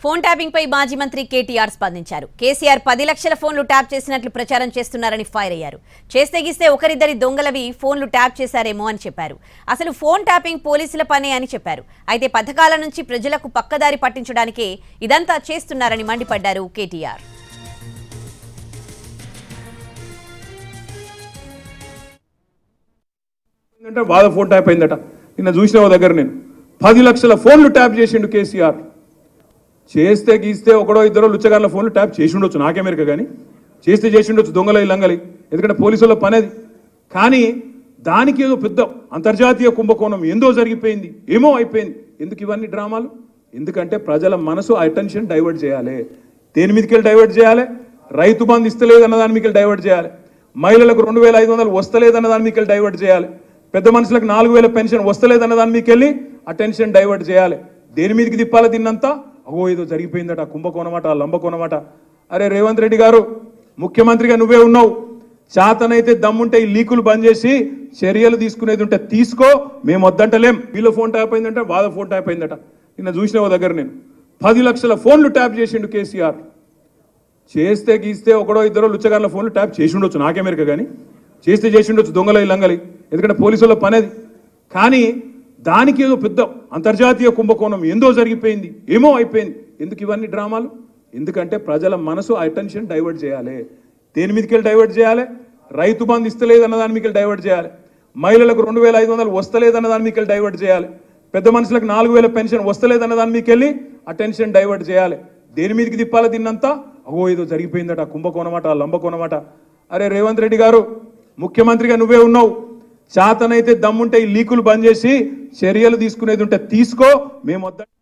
phone tapping పై మాజీ మంత్రి కేటీఆర్ స్పందించారు కేసీఆర్ పది లక్షల ఫోన్లు ట్యాప్ చేసినట్లు ప్రచారం చేస్తున్నారని ఫైర్ అయ్యారు చేస్తే గీస్తే ఒకరిద్దరి దొంగలవి ఫోన్లు ట్యాప్ చేశారేమో అని చెప్పారు అసలు ఫోన్ ట్యాపింగ్ పోలీసుల పనే అని చెప్పారు అయితే పథకాల నుంచి ప్రజలకు పక్కదారి పట్టించడానికే ఇదంతా చేస్తున్నారని మండిపడ్డారు కేటీఆర్ అంటే వాళ్ళ ఫోన్ ట్యాప్ అయిందట నిన్న చూసిన ఓ దగ్గర నేను పది లక్షల ఫోన్లు ట్యాప్ చేసిండు కేసీఆర్ చేస్తే గీస్తే ఒకడో ఇద్దరో లుచ్చగారుల ఫోన్లు ట్యాప్ చేసి ఉండొచ్చు నాకెమెరిక కానీ చేస్తే చేసి ఉండొచ్చు దొంగలై లంగలి ఎందుకంటే పోలీసుల పనేది కానీ దానికి ఏదో పెద్ద అంతర్జాతీయ కుంభకోణం ఏందో జరిగిపోయింది ఏమో అయిపోయింది ఎందుకు ఇవన్నీ డ్రామాలు ఎందుకంటే ప్రజల మనసు అటెన్షన్ డైవర్ట్ చేయాలి దేని మీదకి డైవర్ట్ చేయాలి రైతు బంధు ఇస్తలేదు అన్న దాని మీకు డైవర్ట్ చేయాలి మహిళలకు రెండు వేల ఐదు వందలు వస్తలేదన్న దాని మీకు డైవర్ట్ చేయాలి పెద్ద మనుషులకు నాలుగు వేల పెన్షన్ వస్తలేదన్న దాని మీకు వెళ్ళి అటెన్షన్ డైవర్ట్ చేయాలి దేని మీదకి తిప్పాలి దీన్నంతా అగో ఏదో జరిగిపోయిందట ఆ కుంభకోణమట ఆ లంబకోణమట అరే రేవంత్ రెడ్డి గారు ముఖ్యమంత్రిగా నువ్వే ఉన్నావు చేతనైతే దమ్ముంటే ఈ లీకులు బంద్ చేసి చర్యలు తీసుకునేది ఉంటే తీసుకో మేము వద్దంటలేం వీళ్ళ ఫోన్ ట్యాప్ అయిందంటే వాళ్ళ ఫోన్ ట్యాప్ అయిందట నిన్న చూసిన ఓ దగ్గర నేను పది లక్షల ఫోన్లు ట్యాప్ చేసిండు కేసీఆర్ చేస్తే గీస్తే ఒకడో ఇద్దరో లుచ్చగారుల ఫోన్లు ట్యాప్ చేసి ఉండొచ్చు నాకెమెరిక కానీ చేస్తే చేసి ఉండొచ్చు దొంగలై లంగలి ఎందుకంటే పోలీసుల పనేది కానీ దానికి ఏదో పెద్ద అంతర్జాతీయ కుంభకోణం ఏందో జరిగిపోయింది ఏమో అయిపోయింది ఎందుకు ఇవన్నీ డ్రామాలు ఎందుకంటే ప్రజల మనసు అటెన్షన్ డైవర్ట్ చేయాలి దేని మీదకి డైవర్ట్ చేయాలి రైతు బంధు ఇస్తలేదు అన్న దాని మీకు డైవర్ట్ చేయాలి మహిళలకు రెండు వేల ఐదు వందలు వస్తలేదన్న దాని మీకు డైవర్ట్ చేయాలి పెద్ద మనుషులకు నాలుగు వేల పెన్షన్ వస్తలేదన్న దాని మీకు వెళ్ళి అటెన్షన్ డైవర్ట్ చేయాలి దేని మీదకి తిప్పాలి దీన్నంతా అగో ఏదో జరిగిపోయిందట ఆ కుంభకోణమట ఆ లంబకోణమట అరే రేవంత్ రెడ్డి గారు ముఖ్యమంత్రిగా నువ్వే ఉన్నావు చేతనైతే దమ్ముంటే ఈ లీకులు బంద్ చేసి చర్యలు తీసుకునేది ఉంటే తీసుకో మేము వద్ద